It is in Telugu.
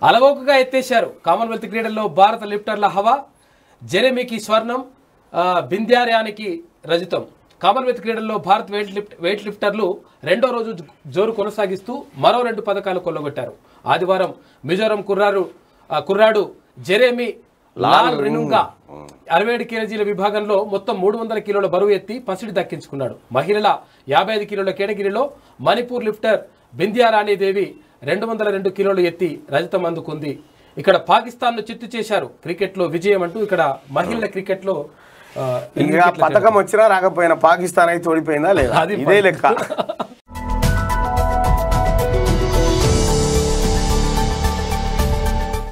అలవోకగా ఎత్తేశారు కామన్వెల్త్ క్రీడల్లో భారత లిఫ్టర్ల హవా జెరెమీకి స్వర్ణం ఆ, బింద్యార్యానికి రజతం కామన్వెల్త్ క్రీడల్లో భారత్ వెయిట్ లిఫ్ట్ వెయిట్ లిఫ్టర్లు రెండో రోజు జోరు కొనసాగిస్తూ మరో రెండు పథకాలు కొల్లగొట్టారు ఆదివారం మిజోరం కుర్రారు ఆ, కుర్రాడు జెరేమీ లాల్ రినుంగా అరవై ఏడు కేజీల విభాగంలో మొత్తం మూడు వందల కిలోల బరువు ఎత్తి పసిడి దక్కించుకున్నాడు మహిళల యాభై ఐదు కిలోల కేటగిరీలో మణిపూర్ లిఫ్టర్ బింద్యా రాణిదేవి రెండు వందల రెండు కిలోలు ఎత్తి రజతం అందుకుంది ఇక్కడ పాకిస్తాన్ ను చిత్తు చేశారు క్రికెట్ లో విజయం అంటూ ఇక్కడ మహిళల క్రికెట్ లో ఆ, ఇంకా పథకం వచ్చినా రాకపోయినా పాకిస్తాన్ అయితే ఓడిపోయిందా లేదా అది ఇదే లెక్క